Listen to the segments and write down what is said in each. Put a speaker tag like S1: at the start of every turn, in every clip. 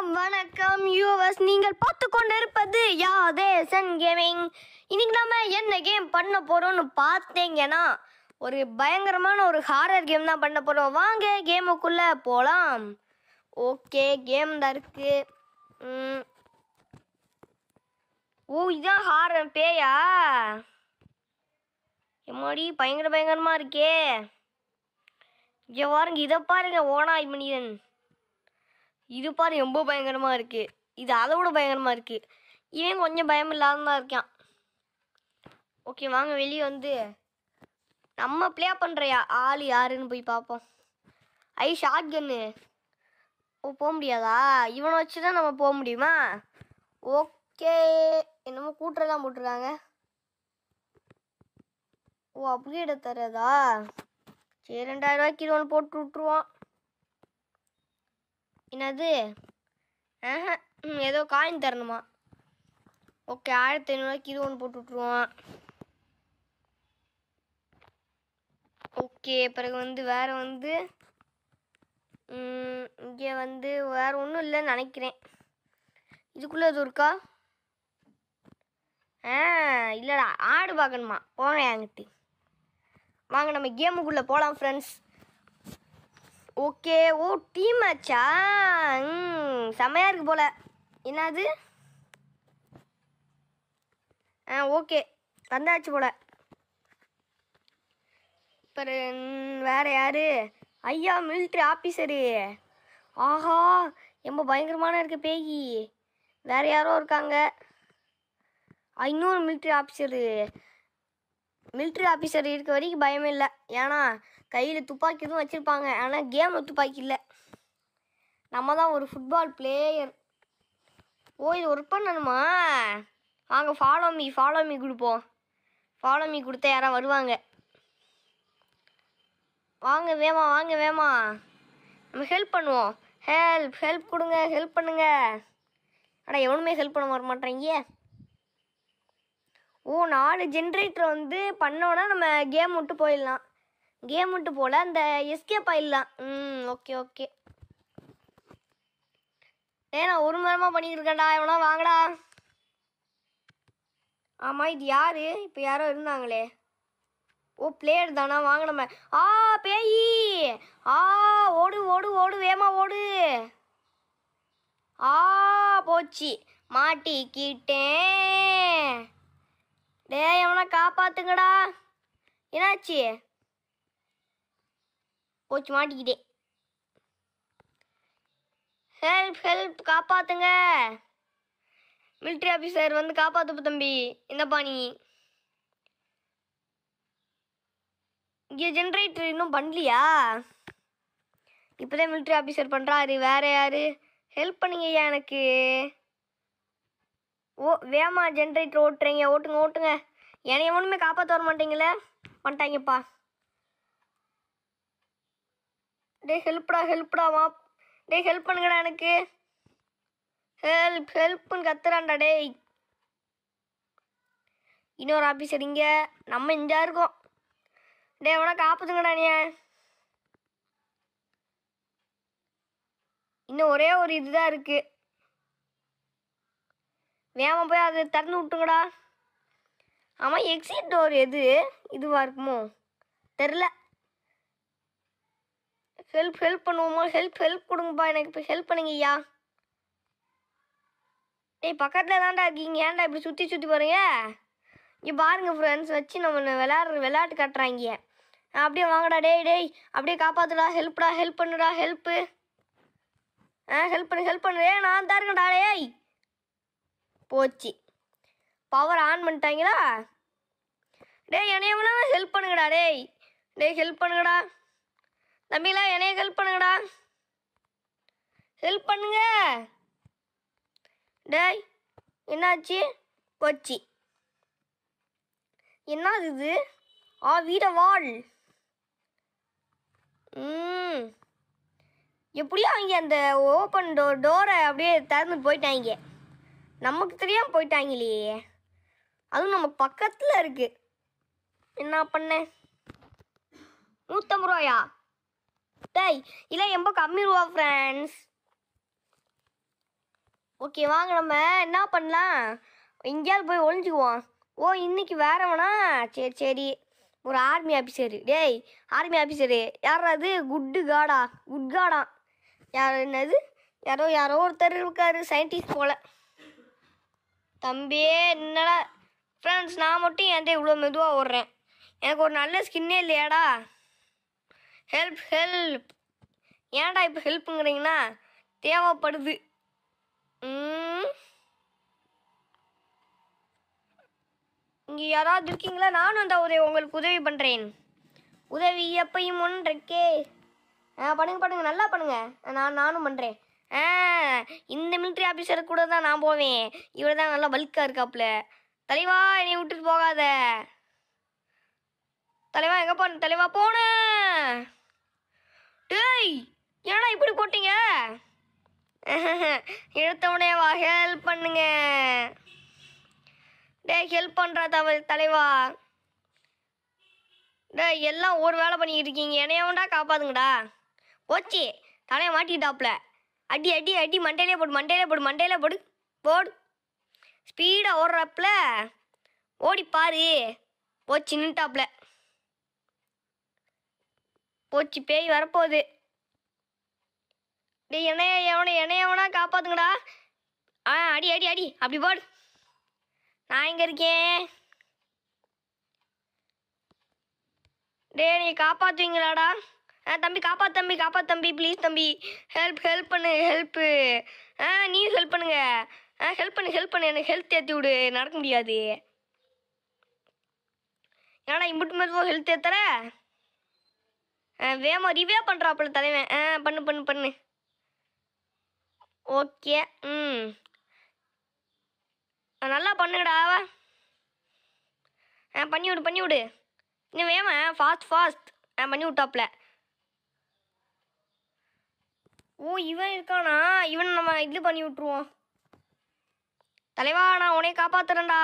S1: வணக்கம் வணக்கம் யூவர்ஸ் நீங்கள் பார்த்து கொண்டிருப்பது யாதே சன் கேமிங் இன்னைக்கு நம்ம என்ன கேம் பண்ண போறோம்னு பார்த்தீங்கன்னா ஒரு பயங்கரமான ஒரு ஹாரர் கேம் தான் பண்ண போறோம் வாங்க கேமுக்குள்ள போலாம் ஓகே கேம் தான் இருக்கு ம். ஓ இதான் ஹாரர் பேயா எம்மாடி பயங்கர பயங்கரமா இருக்கே இங்க பாருங்க இதை பாருங்க ஓனாய் மனிதன் இது பாரு ரொம்ப பயங்கரமா இருக்கு இது அதை விட பயங்கரமா இருக்கு இவன் கொஞ்சம் பயம் இல்லாம தான் இருக்கான் ஓகே வாங்க வெளியே வந்து நம்ம ப்ளே பண்றையா ஆள் யாருன்னு போய் பார்ப்போம் ஐ ஷார்ட் கன்னு ஓ போக முடியாதா இவனை வச்சு தான் நம்ம போக முடியுமா ஓகே என்னமோ கூட்டுறதான் போட்டிருக்காங்க ஓ அப்கிரேட் தரதா சரி ரெண்டாயிரம் ரூபாய்க்கு இது ஒன்று போட்டு விட்ருவோம் என்னது ஆஹா ம், ஏதோ காயின் தரணுமா ஓகே ஆயிரத்தி ஐநூறுவாய்க்கு இது ஒன்று போட்டு விட்ருவோம் ஓகே பிறகு வந்து வேற வந்து இங்கே வந்து வேற ஒன்றும் இல்லைன்னு நினைக்கிறேன் இதுக்குள்ளே எதுவும் இருக்கா ஆ இல்லைடா ஆடு பார்க்கணுமா போங்க என்கிட்ட வாங்க நம்ம கேமுக்குள்ளே போகலாம் ஃப்ரெண்ட்ஸ் ஓகே ஓ டீம் மேட்சா ம் செமையாக இருக்கு போல என்னது ஆ ஓகே வந்தாச்சு போல அப்புறம் ம், வேற யாரு ஐயா மிலிட்ரி ஆஃபீஸரு ஆஹா ரொம்ப பயங்கரமான இருக்கு பேகி வேற யாரோ இருக்காங்க ஆ, இன்னொரு மிலிட்ரி ஆஃபீஸரு மிலிட்ரி ஆஃபீஸர் இருக்க வரைக்கும் பயமே இல்லை ஏன்னா கையில் துப்பாக்கி எதுவும் வச்சுருப்பாங்க ஆனால் கேமில் துப்பாக்கி இல்லை நம்ம தான் ஒரு ஃபுட்பால் பிளேயர் ஓ இது ஒர்க் பண்ணணுமா வாங்க ஃபாலோ மீ ஃபாலோ மீ கொடுப்போம் ஃபாலோ மீ கொடுத்தா யாரா வருவாங்க வாங்க வேமா வாங்க வேமா நம்ம ஹெல்ப் பண்ணுவோம் ஹெல்ப் ஹெல்ப் கொடுங்க ஹெல்ப் பண்ணுங்க ஆனால் எவனுமே ஹெல்ப் பண்ண வர மாட்டேங்க ஓ நாலு ஜென்ரேட்டர் வந்து பண்ணோன்னா நம்ம கேம் விட்டு போயிடலாம் கேம் விட்டு போல அந்த எஸ்கேப் ஆயிடலாம் ம் ஓகே ஓகே ஏ நான் ஒரு மணி நேரமாக பண்ணிட்டு இருக்கேன்டா எவனா வாங்கடா ஆமாம் இது யாரு இப்போ யாரோ இருந்தாங்களே ஓ பிளேயர் தானா வாங்க நம்ம ஆ பேயி ஆ ஓடு ஓடு ஓடு வேமா ஓடு ஆ போச்சு மாட்டிக்கிட்டேன் டேய் எவனா காப்பாத்துங்கடா என்னாச்சு போச்சு மாட்டிக்கிட்டே ஹெல்ப் ஹெல்ப் காப்பாத்துங்க மிலிட்ரி ஆஃபீஸர் வந்து காப்பாத்து தம்பி என்னப்பா நீ இங்கே ஜென்ரேட்டர் இன்னும் பண்ணலையா இப்போதான் மிலிட்ரி ஆஃபீஸர் பண்ணுறாரு வேற யாரு ஹெல்ப் பண்ணுங்க ஐயா எனக்கு ஓ வேமா ஜென்ரேட்டர் ஓட்டுறீங்க ஓட்டுங்க ஓட்டுங்க என்னைய ஒன்றுமே காப்பாற்ற வர மாட்டீங்களே வந்துட்டாங்கப்பா டேய் ஹெல்ப்டா ஹெல்ப்டா வா டேய் ஹெல்ப் பண்ணுங்கடா எனக்கு ஹெல்ப் ஹெல்ப்னு கத்துறான்டா டேய் இன்னொரு ஆஃபீஸர் இங்கே நம்ம இங்கே இருக்கோம் டேய் எவனா காப்பாத்துங்கடா நீ இன்னும் ஒரே ஒரு இதுதான் இருக்கு வேகமா போய் அதை திறந்து விட்டுங்கடா ஆமாம் எக்ஸிட் டோர் எது இதுவாக இருக்குமோ தெரில ஹெல்ப் ஹெல்ப் பண்ணுவோமா ஹெல்ப் ஹெல்ப் கொடுங்கப்பா எனக்கு இப்போ ஹெல்ப் பண்ணுங்க ஐயா டேய் பக்கத்தில் தான்டா இருக்கீங்க ஏன்டா இப்படி சுற்றி சுற்றி போகிறீங்க இங்கே பாருங்க ஃப்ரெண்ட்ஸ் வச்சு நம்ம விளையாடுற விளையாட்டு காட்டுறாங்க அப்படியே வாங்கடா டேய் டேய் அப்படியே காப்பாத்துடா ஹெல்ப்டா ஹெல்ப் பண்ணுடா ஹெல்ப்பு ஆ ஹெல்ப் பண்ணு ஹெல்ப் பண்ணு ஏய் நான் தான் இருக்கேன்டா டேய் போச்சு பவர் ஆன் பண்ணிட்டாங்களா டேய் என்னையவனா ஹெல்ப் பண்ணுங்கடா டேய் டேய் ஹெல்ப் பண்ணுங்கடா தம்பிங்களா என்னைய ஹெல்ப் பண்ணுங்கடா ஹெல்ப் பண்ணுங்க டேய் என்னாச்சு போச்சு என்னது இது ஆ வீட வால் ம் எப்படியோ அவங்க அந்த ஓப்பன் டோர் டோரை அப்படியே திறந்து போயிட்டாங்க நமக்கு தெரியாம போயிட்டாங்களே அதுவும் நம்ம பக்கத்தில் இருக்கு என்ன பண்ண நூற்றம்பது ரூபாயா டேய் இல்லை ரொம்ப கம்மி ரூபா ஃப்ரெண்ட்ஸ் ஓகே வாங்க நம்ம என்ன பண்ணலாம் எங்கேயாவது போய் ஒளிஞ்சுக்குவோம் ஓ இன்னைக்கு வேறவனா சரி சரி ஒரு ஆர்மி ஆஃபீஸரு டேய் ஆர்மி ஆஃபீஸரு யாரா அது குட்டு காடா குட் காடா யார் என்னது யாரோ யாரோ ஒருத்தர் இருக்காரு சயின்டிஸ்ட் போல தம்பி என்னடா ஃப்ரெண்ட்ஸ் நான் மட்டும் ஏன்டா இவ்வளோ மெதுவாக ஓடுறேன் எனக்கு ஒரு நல்ல ஸ்கின்னே இல்லையாடா ஹெல்ப் ஹெல்ப் ஏன்டா இப்போ ஹெல்ப்புங்கிறீங்கன்னா தேவைப்படுது ம். இங்க யாராவது இருக்கீங்களா நானும் அந்த உதவி உங்களுக்கு உதவி பண்றேன் உதவி எப்பயும் ஒன்றைக்கே ஆ பண்ணுங்க பண்ணுங்க நல்லா பண்ணுங்க நான் நானும் பண்றேன் ஆ இந்த மிலிட்ரி ஆஃபீஸர் கூட தான் நான் போவேன் இவர் தான் நல்லா பல்கா இருக்காப்புல தலைவா என்னை விட்டுட்டு போகாத தலைவா எங்க போன தலைவா போன டேய் ஏன்டா இப்படி போட்டீங்க எடுத்தவனே வா ஹெல்ப் பண்ணுங்க டேய் ஹெல்ப் பண்ணுறா தவ தலைவா டேய் எல்லாம் ஒரு வேலை பண்ணிக்கிட்டு இருக்கீங்க என்னையவன்டா காப்பாத்துங்கடா போச்சு தலையை மாட்டிக்கிட்டாப்புல அடி அடி அடி மண்டையிலே போடு மண்டையிலே போடு மண்டையிலே போடு போடு ஸ்பீடாக ஓடுறாப்புல ஓடி பாரு போச்சு நின்ட்டாப்புல போச்சு பேய் வரப்போகுது டேய் என்னைய எவனை என்னைய எவனா காப்பாத்துங்கடா ஆ அடி அடி அடி அப்படி போடு நான் எங்க இருக்கேன் டேய் நீ காப்பாத்துவீங்களாடா ஆ தம்பி காப்பாத்து தம்பி காப்பாத்து தம்பி ப்ளீஸ் தம்பி ஹெல்ப் ஹெல்ப் பண்ணு ஹெல்ப்பு ஆ நீயும் ஹெல்ப் பண்ணுங்க ஆ ஹெல்ப் பண்ணு ஹெல்ப் பண்ணு எனக்கு ஹெல்த் ஏற்றி விடு நடக்க முடியாது ஏன்னா இம்புட்டு மெதுவாக ஹெல்த் ஏத்துற ஆ வேமா ரிவே பண்ணுறாப்புல தலைவன் ஆ பண்ணு பண்ணு பண்ணு ஓகே ம் ஆ, நல்லா பண்ணுங்கடா ஆ பண்ணி விடு பண்ணி விடு இன்னும் வேமா ஃபாஸ்ட் ஃபாஸ்ட் ஆ பண்ணி விட்டாப்ல ஓ இவன் இருக்கானா இவன் நம்ம இது பண்ணி விட்ருவோம் தலைவா நான் உன்னை காப்பாத்துறேன்டா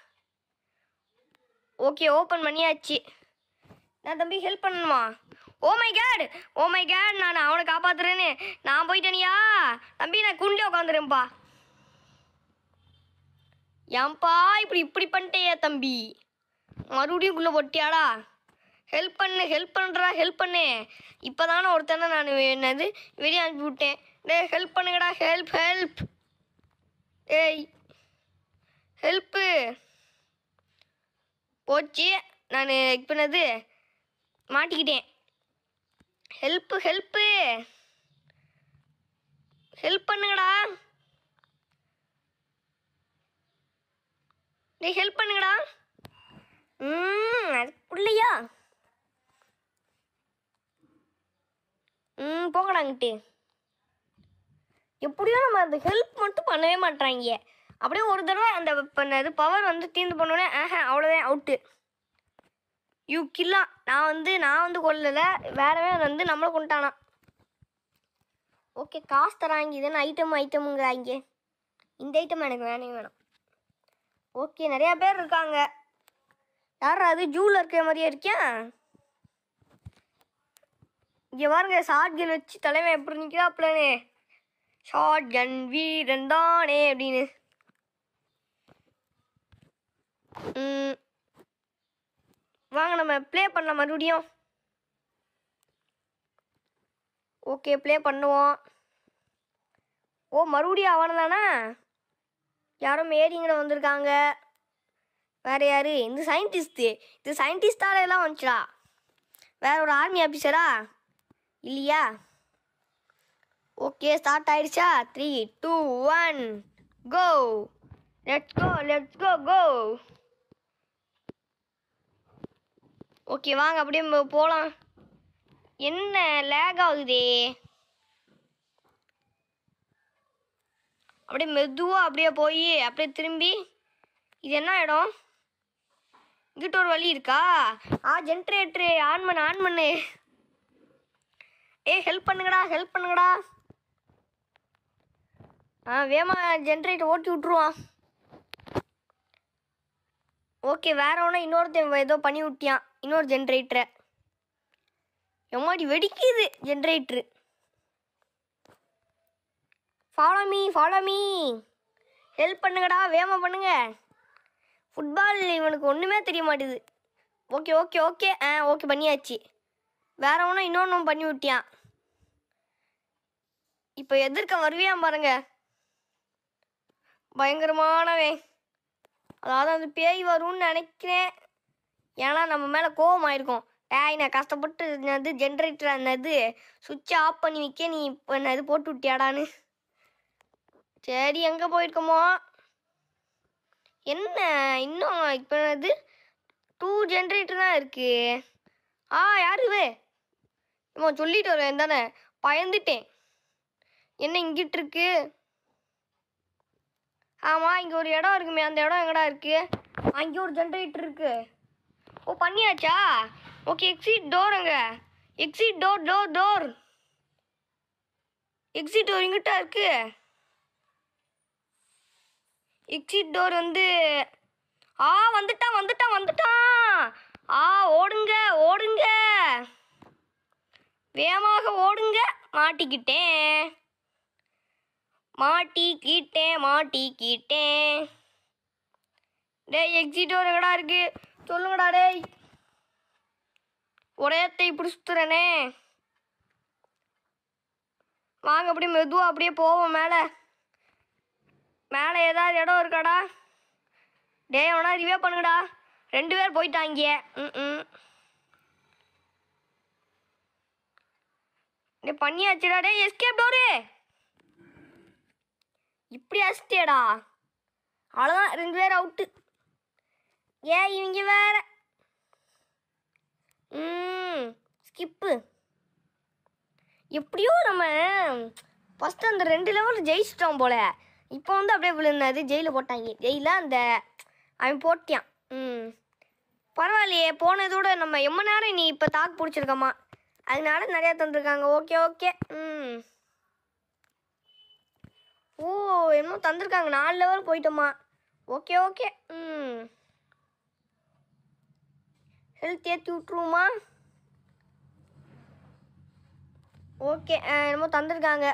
S1: ஓகே ஓப்பன் பண்ணியாச்சு நான் தம்பி ஹெல்ப் பண்ணணுமா oh my cat oh my cat நான் அவனை காப்பாத்துறேன்னு நான் போயிட்டேனியா தம்பி நான் குண்டே உட்காந்துருப்பா ஏன்பா இப்படி இப்படி பண்ணிட்டேயா தம்பி மறுபடியும் குள்ள போட்டியாடா ஹெல்ப் பண்ணு ஹெல்ப் பண்ணுறா ஹெல்ப் பண்ணு இப்போ தானே ஒருத்தனை நான் என்னது வெளியே அனுப்பி விட்டேன் டேய் ஹெல்ப் பண்ணுங்கடா ஹெல்ப் ஹெல்ப் ஏய் ஹெல்ப்பு போச்சு நான் இப்போ என்னது மாட்டிக்கிட்டேன் ஹெல்ப்பு ஹெல்ப்பு ஹெல்ப் பண்ணுங்கடா டேய் ஹெல்ப் பண்ணுங்கடா ம் அதுக்குள்ளையா ம் போங்கடாங்கிட்டு எப்படியோ நம்ம அந்த ஹெல்ப் மட்டும் பண்ணவே மாட்றாங்க அப்படியே ஒரு தடவை அந்த பண்ணது பவர் வந்து தீர்ந்து பண்ணோடனே ஆஹா அவ்வளோதான் அவுட்டு யூ கில்லா நான் வந்து நான் வந்து கொல்லலை வேறவே வந்து நம்மளை கொண்டானா ஓகே காசு தராங்க இதுன்னு ஐட்டம் ஐட்டமுங்கிறாங்க இந்த ஐட்டம் எனக்கு வேணவே வேணாம் ஓகே நிறையா பேர் இருக்காங்க யார் அது ஜூவில் இருக்கிற மாதிரியே இருக்கேன் இங்கே பாருங்க ஷார்ட் கன் வச்சு தலைவன் எப்படி நிற்கிறாப்லனே ஷார்ட் கன் வீரன் தானே அப்படின்னு ம். வாங்க நம்ம ப்ளே பண்ணலாம் மறுபடியும் ஓகே ப்ளே பண்ணுவோம் ஓ மறுபடியும் அவனை தானே யாரோ மேரிங்கிற வந்திருக்காங்க வேற யாரு இந்த சயின்டிஸ்ட்டு இது சயின்டிஸ்டால எல்லாம் வந்துச்சுடா வேற ஒரு ஆர்மி ஆஃபீஸரா இல்லையா ஓகே ஸ்டார்ட் ஆயிடுச்சா three two one go let's go let's go go okay வாங்க அப்படியே ம- போலாம் என்ன லேக் ஆகுதே அப்படியே மெதுவாக அப்படியே போய் அப்படியே திரும்பி இது என்ன இடம் இங்கிட்ட ஒரு வழி இருக்கா ஆ ஜென்ரேட்டரு ஆன் பண்ணு ஆன் பண்ணு ஏய் ஹெல்ப் பண்ணுங்கடா ஹெல்ப் பண்ணுங்கடா ஆ வேமா ஜென்ரேட்டர் ஓட்டி விட்ருவான் ஓகே வேற ஒன்றா இன்னொருத்தன் ஏதோ பண்ணி விட்டியான் இன்னொரு ஜென்ரேட்டரை எம்மாடி வெடிக்குது generator follow me follow me help பண்ணுங்கடா வேகமாக பண்ணுங்க ஃபுட்பால் இவனுக்கு ஒன்றுமே தெரிய மாட்டேது ஓகே ஓகே ஓகே ஆ ஓகே பண்ணியாச்சு வேற ஒன்றும் இன்னொன்றும் பண்ணி விட்டியான் இப்போ எதிர்க்க வருவியான் பாருங்க பயங்கரமானவன் அதாவது அந்த பேய் வரும்னு நினைக்கிறேன் ஏன்னா நம்ம மேலே கோவம் ஆயிருக்கும் ஏய் நான் கஷ்டப்பட்டு என்னது ஜென்ரேட்டர் அந்த சுவிட்சை ஆஃப் பண்ணி வைக்க நீ இப்போ இது போட்டு விட்டியாடான்னு சரி எங்கே போயிருக்கோமோ என்ன இன்னும் இப்போ இது டூ ஜென்ரேட்டர் தான் இருக்கு ஆ யாரு இவே இம்மா சொல்லிட்டு வருவேன் தானே பயந்துட்டேன் என்ன இங்கிட்டு இருக்கு ஆமாம் இங்கே ஒரு இடம் இருக்குமே அந்த இடம் எங்கடா இருக்கு அங்கே ஒரு ஜென்ரேட்டர் இருக்கு ஓ பண்ணியாச்சா ஓகே எக்ஸிட் டோர் அங்க exit door door door exit door இங்கிட்ட இருக்கு எக்ஸிட் டோர் வந்து ஆ வந்துட்டான் வந்துட்டான் வந்துட்டான் ஆ ஓடுங்க ஓடுங்க வேகமாக ஓடுங்க மாட்டிக்கிட்டேன் மாட்டிக்கிட்டேன் மாட்டிக்கிட்டேன் டேய் எக்ஸிட் டோர் எங்கடா இருக்கு சொல்லுங்கடா டேய் உடையத்தை இப்படி சுத்துறனே வாங்க அப்படியே மெதுவாக அப்படியே போவோம் மேலே மேலே ஏதாவது இடம் இருக்காடா டேய் அவனா ரிவே பண்ணுங்கடா ரெண்டு பேர் போயிட்டாங்க ம் ம் டே பண்ணியாச்சுடா டே எஸ்கேப் டோரு இப்படி அசிட்டியடா அவ்வளோதான் ரெண்டு பேர் அவுட்டு ஏன் இவங்க வேற ம் ஸ்கிப்பு எப்படியோ நம்ம ஃபஸ்ட்டு அந்த ரெண்டு லெவல் ஜெயிச்சிட்டோம் போல இப்போ வந்து அப்படியே விழுந்தது ஜெயிலில் போட்டாங்க ஜெயிலில் அந்த அவன் போட்டியான் ம் பரவாயில்லையே போனதோட நம்ம எம்ம நேரம் நீ இப்போ தாக்கு பிடிச்சிருக்கம்மா அதனால நிறையா தந்திருக்காங்க ஓகே ஓகே ம் ஓ என்னமோ தந்திருக்காங்க நாலு லெவல் போயிட்டோமா ஓகே ஓகே ம் ஹெல்த் ஏற்றி விட்ருவோமா ஓகே என்னமோ தந்திருக்காங்க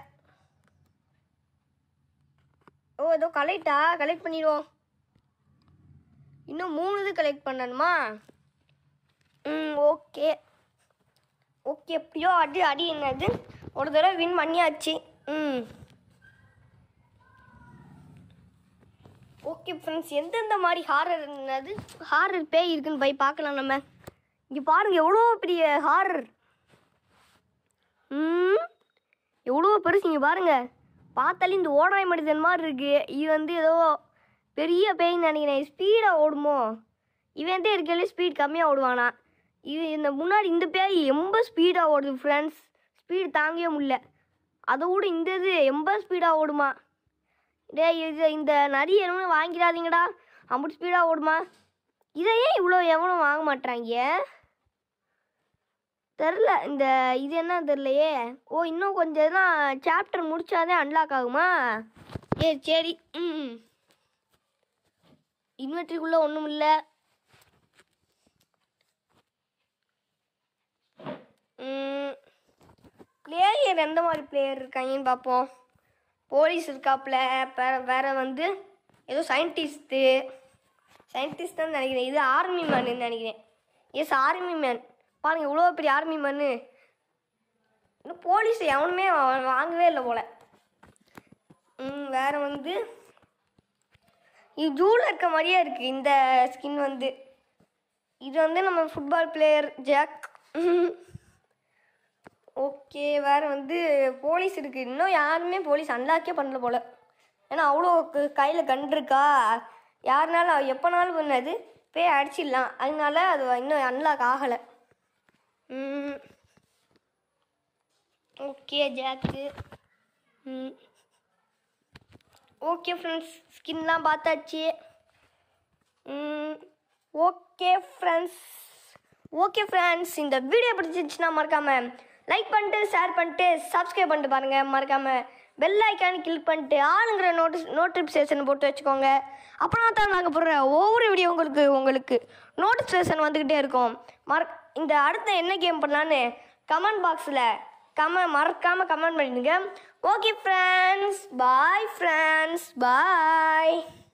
S1: ஓ ஏதோ கலெக்டா கலெக்ட் பண்ணிடுவோம் இன்னும் மூணு இது கலெக்ட் பண்ணணுமா ம் ஓகே ஓகே எப்படியோ அடி அடி என்னது ஒரு தடவை வின் பண்ணியாச்சு ம் ஓகே ஃப்ரெண்ட்ஸ் எந்தெந்த மாதிரி ஹாரர் என்னது ஹாரர் பேய் இருக்குன்னு போய் பார்க்கலாம் நம்ம இங்கே பாருங்க எவ்வளோ பெரிய ஹாரர் ம் எவ்வளோ பெருசு இங்கே பாருங்க பார்த்தாலே இந்த ஓடாய் மனிதன் மாதிரி இருக்கு இது வந்து ஏதோ பெரிய பேய்ன்னு நினைக்கிறேன் ஸ்பீடாக ஓடுமோ இவன் தான் இருக்கையிலே ஸ்பீட் கம்மியாக ஓடுவானா இது இந்த முன்னாடி இந்த பேய் ரொம்ப ஸ்பீடாக ஓடுது ஃப்ரெண்ட்ஸ் ஸ்பீடு தாங்கவே முடியல அதை விட இந்த இது ரொம்ப ஸ்பீடாக ஓடுமா டேய் இது இந்த நரி எதுவும் வாங்கிடாதீங்கடா அம்புட்டு ஸ்பீடாக ஓடுமா இதை ஏன் இவ்வளோ எவனும் வாங்க மாட்றாங்க தெரில இந்த இது என்ன தெரிலையே ஓ இன்னும் கொஞ்சம் தான் சாப்டர் முடிச்சாதே அன்லாக் ஆகுமா ஏ சரி ம் இன்வெர்ட்ரிக்குள்ளே ஒன்றும் இல்லை பிளேயர் எந்த மாதிரி பிளேயர் இருக்காங்கன்னு பார்ப்போம் போலீஸ் இருக்காப்புல வேற வேற வந்து ஏதோ சயின்டிஸ்ட்டு சயின்டிஸ்ட் தான் நினைக்கிறேன் இது ஆர்மி மேனு நினைக்கிறேன் எஸ் ஆர்மி மேன் பாருங்க இவ்வளோ பெரிய ஆர்மி மேனு இன்னும் போலீஸ் எவனுமே வா- வாங்கவே இல்லை போல ம் வேற வந்து இது ஜூவில் இருக்க மாதிரியே இருக்குது இந்த ஸ்கின் வந்து இது வந்து நம்ம ஃபுட்பால் பிளேயர் ஜாக் ஓகே வேறு வந்து போலீஸ் இருக்குது இன்னும் யாருமே போலீஸ் அன்லாக்கே பண்ணல போல் ஏன்னா அவ்வளோ கையில் கன் இருக்கா யாருனாலும் எப்போனாலும் பண்ணது போய் அடிச்சிடலாம் அதனால அது இன்னும் அன்லாக் ஆகலை ஓகே ஜாக்கு ம் ஓகே ஃப்ரெண்ட்ஸ் ஸ்கின்லாம் பார்த்தாச்சு ஓகே ஃப்ரெண்ட்ஸ் ஓகே ஃப்ரெண்ட்ஸ் இந்த வீடியோ பிடிச்சிருந்துச்சுன்னா மறக்காம லைக் பண்ணிட்டு ஷேர் பண்ணிட்டு சப்ஸ்கிரைப் பண்ணிட்டு பாருங்க மறக்காம பெல் ஐக்கானு கிளிக் பண்ணிட்டு ஆளுங்கிற நோட்டிஸ் நோட்டிஃபிகேஷன் போட்டு வச்சுக்கோங்க அப்புறம் தான் நாங்கள் போடுற ஒவ்வொரு வீடியோ உங்களுக்கு உங்களுக்கு நோட்டிஃபிகேஷன் வந்துக்கிட்டே இருக்கும் மற இந்த அடுத்த என்ன கேம் பண்ணலான்னு கமெண்ட் பாக்ஸில் கம மறக்காமல் கமெண்ட் பண்ணிடுங்க ஓகே ஃப்ரெண்ட்ஸ் பாய் ஃப்ரெண்ட்ஸ் பாய்